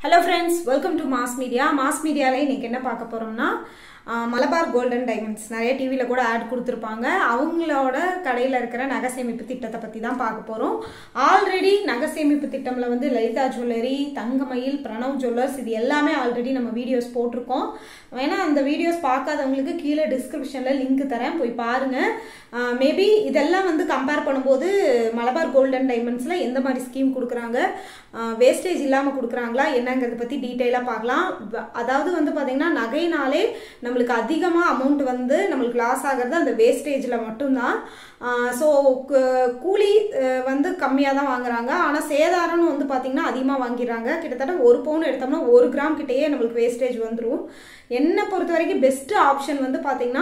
hello friends welcome to Mass Media Mass மீடியாவில் இன்னைக்கு என்ன பார்க்க போகிறோம்னா மலபார் கோல்டன் டைமண்ட்ஸ் நிறைய டிவியில் கூட ஆட் கொடுத்துருப்பாங்க அவங்களோட கடையில் இருக்கிற நகை சேமிப்பு திட்டத்தை பற்றி தான் பார்க்க போகிறோம் ஆல்ரெடி நகை சேமிப்பு திட்டமில் வந்து லலிதா ஜுவல்லரி தங்கமயில் பிரணவ் ஜுவல்லர்ஸ் இது எல்லாமே ஆல்ரெடி நம்ம வீடியோஸ் போட்டிருக்கோம் வேணா அந்த வீடியோஸ் பார்க்காதவங்களுக்கு கீழே டிஸ்கிரிப்ஷனில் லிங்க் தரேன் போய் பாருங்கள் மேபி இதெல்லாம் வந்து கம்பேர் பண்ணும்போது மலபார் கோல்டன் டைமண்ட்ஸில் எந்த மாதிரி ஸ்கீம் கொடுக்குறாங்க வேஸ்டேஜ் இல்லாமல் கொடுக்குறாங்களா என்னங்கிறத பற்றி டீட்டெயிலாக பார்க்கலாம் அதாவது வந்து பார்த்திங்கன்னா நகைனாலே நம்மளுக்கு அதிகமாக அமௌண்ட் வந்து நம்மளுக்கு லாஸ் ஆகிறது அந்த வேஸ்டேஜில் மட்டும்தான் ஸோ கூலி வந்து கம்மியாக தான் வாங்குறாங்க ஆனால் சேதாரம்னு வந்து பார்த்திங்கன்னா அதிகமாக வாங்கிடுறாங்க கிட்டத்தட்ட ஒரு பவுன் எடுத்தோம்னா ஒரு கிராம் கிட்டேயே நம்மளுக்கு வேஸ்டேஜ் வந்துடும் என்னை பொறுத்த வரைக்கும் பெஸ்ட்டு ஆப்ஷன் வந்து பார்த்திங்கன்னா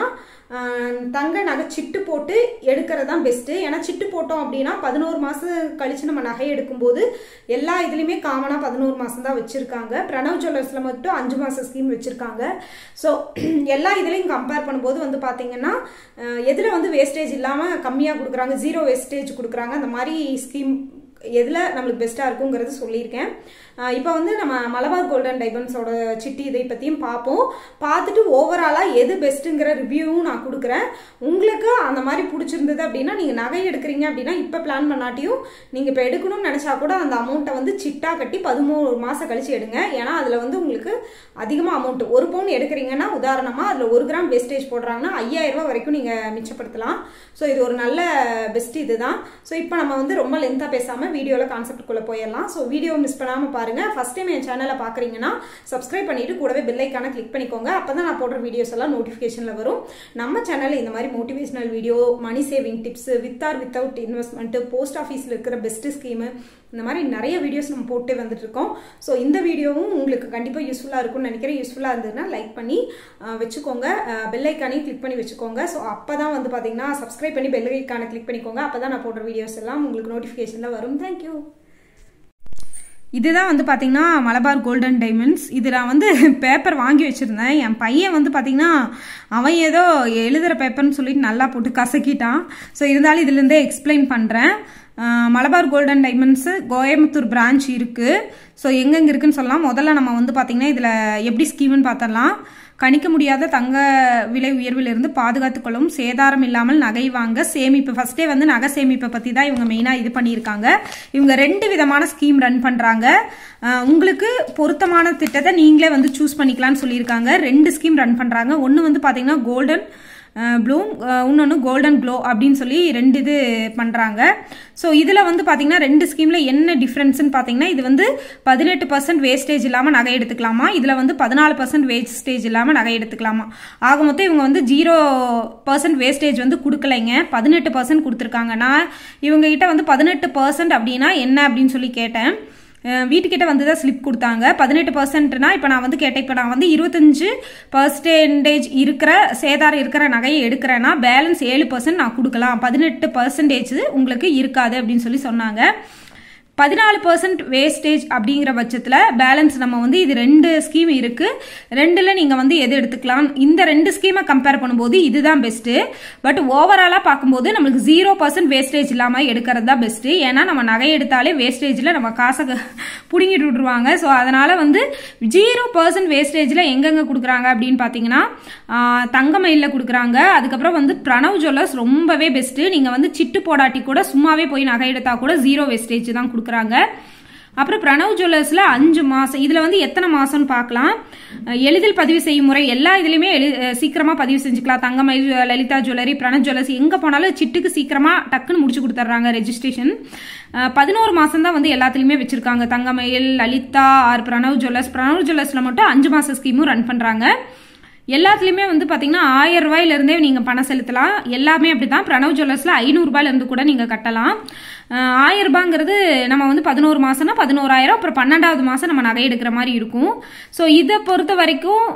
தங்க நகை சிட்டு போட்டு எடுக்கிறது தான் பெஸ்ட்டு ஏன்னா சிட்டு போட்டோம் அப்படின்னா பதினோரு மாதம் கழித்து நம்ம நகை எடுக்கும்போது எல்லா இதுலேயுமே காமனாக பதினோரு மாதம் தான் வச்சுருக்காங்க பிரணவ் ஜுவல்லர்ஸில் மட்டும் அஞ்சு மாதம் ஸ்கீம் வச்சுருக்காங்க ஸோ எல்லா இதுலேயும் கம்பேர் பண்ணும்போது வந்து பார்த்திங்கன்னா எதில் வந்து வேஸ்டேஜ் இல்லாமல் கம்மியாக கொடுக்குறாங்க ஜீரோ வேஸ்டேஜ் கொடுக்குறாங்க அந்த மாதிரி ஸ்கீம் எதில் நம்மளுக்கு பெஸ்ட்டாக இருக்குங்கிறது சொல்லியிருக்கேன் இப்போ வந்து நம்ம மலபார் கோல்டன் டைமண்ட்ஸோட சிட்டி இதை பற்றியும் பார்ப்போம் பார்த்துட்டு ஓவராலாக எது பெஸ்ட்டுங்கிற ரிவ்யூவும் நான் கொடுக்குறேன் உங்களுக்கு அந்த மாதிரி பிடிச்சிருந்தது அப்படின்னா நீங்கள் நகை எடுக்கிறீங்க அப்படின்னா இப்போ பிளான் பண்ணாட்டியும் நீங்கள் இப்போ எடுக்கணும்னு நினச்சா கூட அந்த அமௌண்ட்டை வந்து சிட்டா கட்டி பதிமூணு மாதம் கழிச்சு எடுங்க ஏன்னா அதில் வந்து உங்களுக்கு அதிகமாக அமௌண்ட் ஒரு பவுன் எடுக்கிறீங்கன்னா உதாரணமாக அதில் ஒரு கிராம் வேஸ்டேஜ் போடுறாங்கன்னா ஐயாயிரம் ரூபாய் வரைக்கும் நீங்கள் மிச்சப்படுத்தலாம் ஸோ இது ஒரு நல்ல பெஸ்ட் இது தான் ஸோ இப்போ நம்ம வந்து ரொம்ப லென்த்தாக பேசாமல் வீடியோவில் கான்செப்டுக்குள்ளே போயிடலாம் ஸோ வீடியோ மிஸ் பண்ணாமல் பாருங்கள் ஃபஸ்ட் டைம் என் சேனலை பார்க்குறீங்கன்னா சப்ஸ்கிரைப் பண்ணிவிட்டு கூடவே பெல்லைக்கான கிளிக் பண்ணிக்கோங்க அப்போ தான் நான் போடுற வீடியோஸ் எல்லாம் நோட்டிஃபிகேஷனில் வரும் நம்ம சேனலில் இந்த மாதிரி motivational video money saving tips with or without investment post ஆஃபீஸில் இருக்கிற பெஸ்ட் ஸ்கீமு இந்த மாதிரி நிறைய வீடியோஸ் நம்ம போட்டு வந்துட்டு இருக்கோம் ஸோ இந்த வீடியோவும் உங்களுக்கு கண்டிப்பாக யூஸ்ஃபுல்லாக இருக்கும்னு நினைக்கிறேன் யூஸ்ஃபுல்லாக இருந்ததுன்னா லைக் பண்ணி வச்சுக்கோங்க பெல்லைக்கானையும் கிளிக் பண்ணி வச்சுக்கோங்க ஸோ அப்போ தான் வந்து பார்த்தீங்கன்னா சப்ஸ்கிரைப் பண்ணி பெல்லைக்கான கிளிக் பண்ணிக்கோங்க அப்போ தான் நான் போடுற வீடியோஸ் எல்லாம் உங்களுக்கு நோட்டிஃபிகேஷனில் வரும் தேங்க்யூ இதுதான் வந்து பார்த்தீங்கன்னா மலபார் கோல்டன் டைமண்ட்ஸ் இது நான் வந்து பேப்பர் வாங்கி வச்சுருந்தேன் என் பையன் வந்து பார்த்தீங்கன்னா அவன் ஏதோ எழுதுகிற பேப்பர்னு சொல்லிட்டு நல்லா போட்டு கசக்கிட்டான் ஸோ இருந்தாலும் இதுலேருந்தே எக்ஸ்பிளைன் பண்ணுறேன் Malabar golden diamonds Coimbatore branch இருக்குது ஸோ எங்கெங்கே இருக்குன்னு சொல்லலாம் முதல்ல நம்ம வந்து பார்த்திங்கன்னா இதில் எப்படி ஸ்கீம்னு பார்த்தரலாம் கணிக்க முடியாத தங்க விலை உயர்விலிருந்து பாதுகாத்துக் கொள்ளவும் சேதாரம் இல்லாமல் நகை வாங்க சேமிப்பு ஃபர்ஸ்டே வந்து நகை சேமிப்பை பற்றி தான் இவங்க மெயினாக இது பண்ணியிருக்காங்க இவங்க ரெண்டு விதமான ஸ்கீம் ரன் பண்ணுறாங்க உங்களுக்கு பொருத்தமான திட்டத்தை நீங்களே வந்து சூஸ் பண்ணிக்கலாம்னு சொல்லியிருக்காங்க ரெண்டு ஸ்கீம் ரன் பண்ணுறாங்க ஒன்று வந்து பார்த்தீங்கன்னா கோல்டன் ப்ளூம் இன்னொன்று கோல்டன் க்ளோ அப்படின்னு சொல்லி ரெண்டு இது பண்ணுறாங்க ஸோ இதில் வந்து பார்த்தீங்கன்னா ரெண்டு ஸ்கீமில் என்ன டிஃப்ரென்ஸ்னு பார்த்தீங்கன்னா இது வந்து பதினெட்டு பர்சன்ட் வேஸ்டேஜ் இல்லாமல் நகை எடுத்துக்கலாமா இதில் வந்து பதினாலு பர்சன்ட் வேஸ்டேஜ் இல்லாமல் நகை எடுத்துக்கலாமா ஆக மொத்தம் இவங்க வந்து ஜீரோ பர்சன்ட் வேஸ்டேஜ் வந்து கொடுக்கலைங்க பதினெட்டு பர்சன்ட் கொடுத்துருக்காங்க நான் இவங்க கிட்ட வந்து பதினெட்டு பர்சன்ட் அப்படின்னா என்ன அப்படின்னு சொல்லி கேட்டேன் வீட்டுக்கிட்ட வந்து தான் ஸ்லிப் கொடுத்தாங்க பதினெட்டு பர்சன்ட்னா இப்போ நான் வந்து கேட்டேன் இப்போ நான் வந்து இருபத்தஞ்சு பர்சன்டேஜ் இருக்கிற சேதாரம் இருக்கிற நகையை எடுக்கிறேன்னா பேலன்ஸ் ஏழு பர்சன்ட் நான் கொடுக்கலாம் பதினெட்டு பர்சன்டேஜ் உங்களுக்கு இருக்காது அப்படின்னு சொல்லி சொன்னாங்க பதினாலு பர்சன்ட் வேஸ்டேஜ் அப்படிங்கிற பட்சத்தில் பேலன்ஸ் நம்ம வந்து இது ரெண்டு ஸ்கீம் இருக்குது ரெண்டில் நீங்கள் வந்து எது எடுத்துக்கலாம் இந்த ரெண்டு ஸ்கீமை கம்பேர் பண்ணும்போது இதுதான் பெஸ்ட்டு பட் ஓவராலாக பார்க்கும்போது நம்மளுக்கு ஜீரோ பர்சன்ட் வேஸ்டேஜ் இல்லாமல் எடுக்கிறது தான் பெஸ்ட்டு ஏன்னா நம்ம நகை எடுத்தாலே வேஸ்டேஜில் நம்ம காசை பிடுங்கிட்டு விட்ருவாங்க ஸோ அதனால் வந்து ஜீரோ பர்சன்ட் வேஸ்டேஜில் எங்கெங்கே கொடுக்குறாங்க அப்படின்னு பார்த்தீங்கன்னா தங்கமயிலில் கொடுக்குறாங்க அதுக்கப்புறம் வந்து பிரணவ் ஜுவல்லர்ஸ் ரொம்பவே பெஸ்ட்டு நீங்கள் வந்து சிட்டு போடாட்டி கூட சும்மாவே போய் நகை எடுத்தால் கூட ஜீரோ வேஸ்டேஜ் தான் கொடுக்குறாங்க கொடுக்குறாங்க அப்புறம் பிரணவ் ஜுவல்லர்ஸில் அஞ்சு மாதம் இதில் வந்து எத்தனை மாதம்னு பார்க்கலாம் எளிதில் பதிவு செய்யும் முறை எல்லா இதுலேயுமே எளி சீக்கிரமாக பதிவு செஞ்சுக்கலாம் தங்கமயில் லலிதா ஜுவல்லரி பிரணவ் ஜுவல்லர்ஸ் எங்கே போனாலும் சிட்டுக்கு சீக்கிரமாக டக்குன்னு முடிச்சு கொடுத்துட்றாங்க ரெஜிஸ்ட்ரேஷன் பதினோரு மாதம் தான் வந்து எல்லாத்துலேயுமே வச்சுருக்காங்க தங்கமயில் லலிதா ஆர் பிரணவ் ஜுவல்லர்ஸ் பிரணவ் ஜுவல்லர்ஸில் மட்டும் அஞ்சு மாத ஸ்கீமும் ரன் பண்ணுறாங்க எல்லாத்துலேயுமே வந்து பார்த்தீங்கன்னா ஆயிரம் ரூபாயிலேருந்தே நீங்கள் பணம் செலுத்தலாம் எல்லாமே அப்படி தான் பிரணவ் ஜுவல்லர்ஸில் ஐநூறுரூபாயிலேருந்து கூட நீங்கள் கட்டலாம் ஆயிரம் ரூபாங்கிறது நம்ம வந்து பதினோரு மாதம்னா பதினோராயிரம் அப்புறம் பன்னெண்டாவது மாதம் நம்ம நகை எடுக்கிற மாதிரி இருக்கும் ஸோ இதை பொறுத்த வரைக்கும்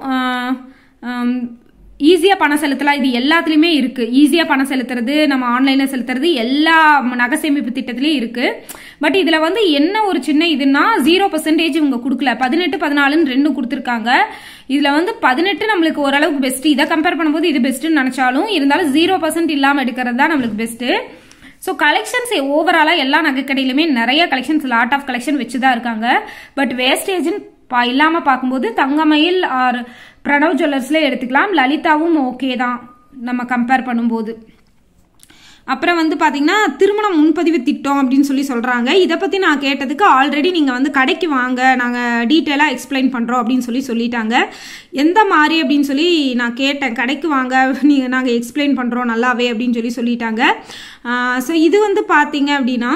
ஈஸியாக பணம் செலுத்தலாம் இது எல்லாத்துலேயுமே இருக்குது ஈஸியாக பணம் செலுத்துறது நம்ம ஆன்லைனில் செலுத்துறது எல்லா நகை சேமிப்பு திட்டத்துலேயும் இருக்குது பட் இதில் வந்து என்ன ஒரு சின்ன இதுன்னா ஜீரோ பர்சன்டேஜ் இவங்க கொடுக்கல பதினெட்டு பதினாலுன்னு ரெண்டும் கொடுத்துருக்காங்க இதில் வந்து பதினெட்டு நம்மளுக்கு ஓரளவுக்கு பெஸ்ட்டு இதை கம்பேர் பண்ணும்போது இது பெஸ்ட்டுன்னு நினச்சாலும் இருந்தாலும் ஜீரோ பர்சன்ட் இல்லாமல் எடுக்கிறது தான் நம்மளுக்கு பெஸ்ட்டு ஸோ கலெக்ஷன்ஸ் ஓவராலாக எல்லா நகைக்கடையிலுமே நிறைய கலெக்ஷன்ஸ் லாட் ஆஃப் கலெக்ஷன் வச்சு தான் இருக்காங்க பட் வேஸ்டேஜ்னு பா இல்லாமல் பார்க்கும்போது தங்கமயில் ஆர் பிரணவ் ஜுவல்லர்ஸில் எடுத்துக்கலாம் லலிதாவும் ஓகே தான் நம்ம கம்பேர் பண்ணும்போது அப்புறம் வந்து பார்த்தீங்கன்னா திருமணம் முன்பதிவு திட்டம் அப்படின்னு சொல்லி சொல்கிறாங்க இதை பற்றி நான் கேட்டதுக்கு ஆல்ரெடி நீங்கள் வந்து கடைக்கு வாங்க நாங்கள் டீட்டெயிலாக எக்ஸ்பிளைன் பண்ணுறோம் அப்படின்னு சொல்லி சொல்லிட்டாங்க எந்த மாதிரி அப்படின்னு சொல்லி நான் கேட்டேன் கடைக்கு வாங்க நீங்கள் நாங்கள் எக்ஸ்பிளைன் பண்ணுறோம் நல்லாவே அப்படின்னு சொல்லி சொல்லிட்டாங்க ஸோ இது வந்து பார்த்தீங்க அப்படின்னா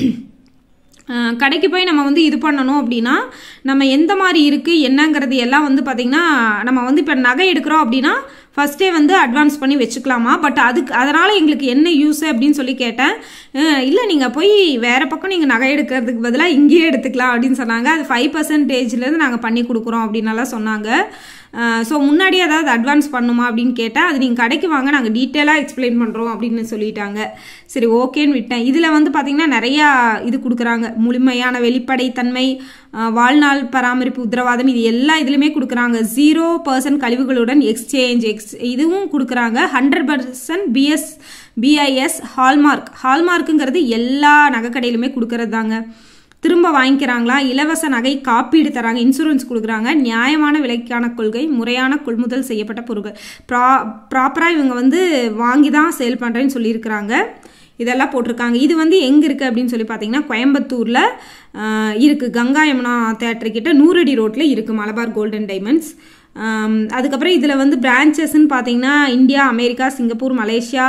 கடைக்கு போய் நம்ம வந்து இது பண்ணணும் அப்படின்னா நம்ம எந்த மாதிரி இருக்குது என்னங்கிறது எல்லாம் வந்து பார்த்திங்கன்னா நம்ம வந்து இப்போ நகை எடுக்கிறோம் அப்படின்னா ஃபஸ்ட்டே வந்து அட்வான்ஸ் பண்ணி வச்சுக்கலாமா பட் அதுக்கு அதனால் எங்களுக்கு என்ன யூஸ் அப்படின்னு சொல்லி கேட்டேன் இல்லை நீங்கள் போய் வேறு பக்கம் நீங்கள் நகை எடுக்கிறதுக்கு பதிலாக இங்கேயே எடுத்துக்கலாம் அப்படின்னு சொன்னாங்க அது ஃபைவ் பர்சன்டேஜ்லேருந்து நாங்கள் பண்ணி கொடுக்குறோம் அப்படின்னலாம் சொன்னாங்க ஸோ முன்னாடி ஏதாவது அட்வான்ஸ் பண்ணுமா அப்படின்னு கேட்டால் அது நீங்கள் கடைக்கு வாங்க நாங்கள் டீட்டெயிலாக எக்ஸ்பிளைன் பண்ணுறோம் அப்படின்னு சொல்லிட்டாங்க சரி ஓகேன்னு விட்டேன் இதில் வந்து பார்த்திங்கன்னா நிறையா இது கொடுக்குறாங்க முழுமையான வெளிப்படைத்தன்மை வாழ்நாள் பராமரிப்பு உத்தரவாதம் இது எல்லா இதுலையுமே கொடுக்குறாங்க ஜீரோ பர்சன்ட் கழிவுகளுடன் எக்ஸ்சேஞ்ச் எக்ஸ் இதுவும் கொடுக்குறாங்க hundred percent BS BIS hallmark ஹால்மார்க்குங்கிறது எல்லா நகைக்கடையிலுமே கொடுக்கறது தாங்க திரும்ப வாங்கிக்கிறாங்களா இலவச நகை காப்பீடு தராங்க இன்சூரன்ஸ் கொடுக்குறாங்க நியாயமான விலைக்கான கொள்கை முறையான கொள்முதல் செய்யப்பட்ட பொருட்கள் ப்ரா ப்ராப்பராக இவங்க வந்து வாங்கி தான் சேல் பண்ணுறேன்னு சொல்லியிருக்கிறாங்க இதெல்லாம் போட்டிருக்காங்க இது வந்து எங்கே இருக்குது அப்படின்னு சொல்லி பார்த்தீங்கன்னா கோயம்புத்தூரில் இருக்குது கங்கா யமுனா தேட்டர் கிட்ட நூறடி ரோட்டில் இருக்குது மலபார் கோல்டன் டைமண்ட்ஸ் அதுக்கப்புறம் இதில் வந்து பிரான்ச்சஸ்ன்னு பார்த்தீங்கன்னா India America Singapore Malaysia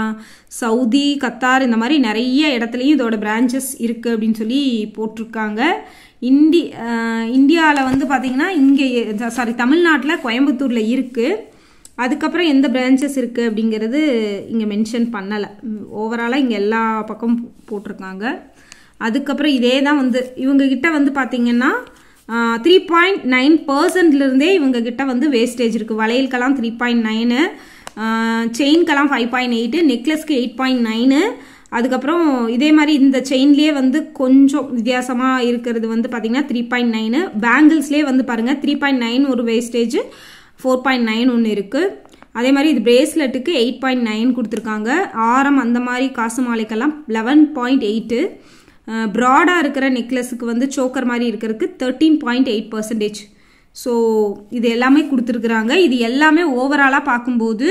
Saudi Qatar இந்த மாதிரி நிறைய இடத்துலையும் இதோட பிரான்ச்சஸ் இருக்குது அப்படின்னு சொல்லி போட்டிருக்காங்க இந்தி இந்தியாவில் வந்து பார்த்திங்கன்னா இங்கே சாரி தமிழ்நாட்டில் கோயம்புத்தூரில் இருக்குது அதுக்கப்புறம் எந்த பிரான்ச்சஸ் இருக்குது அப்படிங்கிறது இங்கே மென்ஷன் பண்ணலை ஓவராலாக இங்கே எல்லா பக்கமும் போட்டிருக்காங்க அதுக்கப்புறம் இதே தான் வந்து இவங்ககிட்ட வந்து பார்த்திங்கன்னா த்ரீ பாயிண்ட் நைன் பர்சன்ட்லேருந்தே இவங்க கிட்ட வந்து வேஸ்டேஜ் இருக்குது வளையலுக்கெல்லாம் த்ரீ பாயிண்ட் நைனு செயின்க்கெல்லாம் ஃபைவ் பாயிண்ட் எயிட்டு நெக்லஸ்க்கு எயிட் பாயிண்ட் நைனு அதுக்கப்புறம் இதே மாதிரி இந்த செயின்லேயே வந்து கொஞ்சம் வித்தியாசமாக இருக்கிறது வந்து பார்த்திங்கன்னா த்ரீ பாயிண்ட் நைனு பேங்கிள்ஸ்லேயே வந்து பாருங்கள் த்ரீ பாயிண்ட் நைன் ஒரு வேஸ்டேஜ் ஃபோர் பாயிண்ட் நைன் ஒன்று இருக்குது அதே மாதிரி இது பிரேஸ்லெட்டுக்கு எயிட் பாயிண்ட் நைன் கொடுத்துருக்காங்க ஆரம் அந்த மாதிரி காசு மாலைக்கெல்லாம் லெவன் பாயிண்ட் எயிட்டு ப்ராடாக இருக்கிற நெக்லஸுக்கு வந்து சோக்கர் மாதிரி இருக்கிறதுக்கு thirteen point eight percentage so இது எல்லாமே கொடுத்துருக்குறாங்க இது எல்லாமே ஓவராலாக பார்க்கும்போது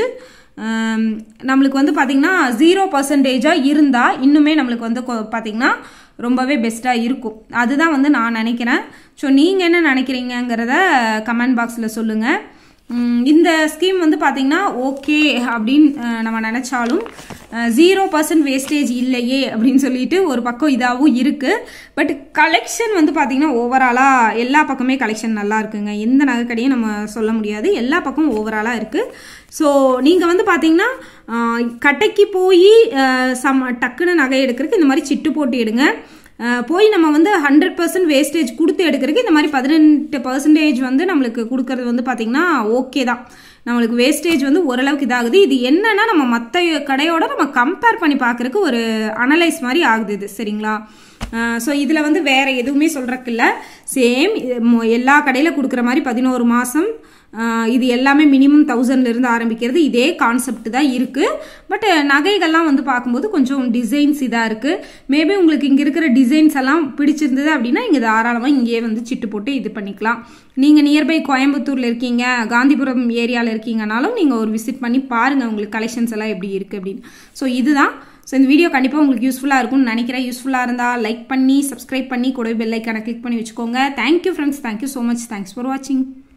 நம்மளுக்கு வந்து பார்த்திங்கன்னா ஜீரோ பர்சன்டேஜாக இருந்தால் இன்னுமே நம்மளுக்கு வந்து பார்த்திங்கன்னா ரொம்பவே பெஸ்ட்டாக இருக்கும் அதுதான் வந்து நான் நினைக்கிறேன் ஸோ நீங்கள் என்ன நினைக்கிறீங்கிறத கமெண்ட் பாக்ஸில் சொல்லுங்கள் இந்த ஸ்கீம் வந்து பார்த்திங்கன்னா ஓகே அப்படின்னு நம்ம நினச்சாலும் ஜீரோ பர்சன்ட் வேஸ்டேஜ் இல்லையே அப்படின்னு சொல்லிட்டு ஒரு பக்கம் இதாகவும் இருக்குது பட் கலெக்ஷன் வந்து பார்த்திங்கன்னா ஓவராலாக எல்லா பக்கமே கலெக்ஷன் நல்லா இருக்குங்க எந்த நகைக்கடையும் நம்ம சொல்ல முடியாது எல்லா பக்கமும் ஓவராலாக இருக்குது ஸோ நீங்கள் வந்து பார்த்தீங்கன்னா கட்டைக்கு போய் சம் டக்குன்னு நகை எடுக்கிறதுக்கு இந்த மாதிரி சிட்டு போட்டு எடுங்க போய் நம்ம வந்து ஹண்ட்ரட் பர்சன்ட் வேஸ்டேஜ் கொடுத்து எடுக்கிறதுக்கு இந்த மாதிரி பதினெட்டு பர்சன்டேஜ் வந்து நம்மளுக்கு கொடுக்கறது வந்து பார்த்திங்கன்னா ஓகே தான் நம்மளுக்கு வேஸ்டேஜ் வந்து ஓரளவுக்கு இதாகுது இது என்னன்னா நம்ம மற்ற கடையோட நம்ம கம்பேர் பண்ணி பார்க்குறக்கு ஒரு அனலைஸ் மாதிரி ஆகுது இது சரிங்களா ஸோ இதில் வந்து வேறு எதுவுமே சொல்கிறக்கு இல்லை சேம் எல்லா கடையில் கொடுக்குற மாதிரி பதினோரு மாதம் இது எல்லாமே மினிமம் தௌசண்ட்லேருந்து ஆரம்பிக்கிறது இதே கான்செப்ட் தான் இருக்குது பட் நகைகள்லாம் வந்து பார்க்கும்போது கொஞ்சம் டிசைன்ஸ் இதாக இருக்குது மேபி உங்களுக்கு இங்கே இருக்கிற டிசைன்ஸ் எல்லாம் பிடிச்சிருந்தது அப்படின்னா இங்கே தாராளமாக இங்கேயே வந்து சிட்டு போட்டு இது பண்ணிக்கலாம் நீங்கள் நியர்பை கோயம்புத்தூரில் இருக்கீங்க காந்திபுரம் ஏரியாவில் இருக்கீங்கனாலும் நீங்கள் ஒரு விசிட் பண்ணி பாருங்கள் உங்களுக்கு கலெக்ஷன்ஸ் எல்லாம் எப்படி இருக்குது அப்படின்னு ஸோ இதுதான் ஸோ இந்த வீடியோ கண்டிப்பாக உங்களுக்கு யூஸ்ஃபுல்லாக இருக்கும்னு நினைக்கிறேன் யூஸ்ஃபுல்லாக இருந்தால் லைக் பண்ணி சப்ஸ்கிரைப் பண்ணி கூட பெல் ஐக்கானை கிளிக் பண்ணி வச்சுக்கோங்க thank you friends thank you so much thanks for வாட்சிங்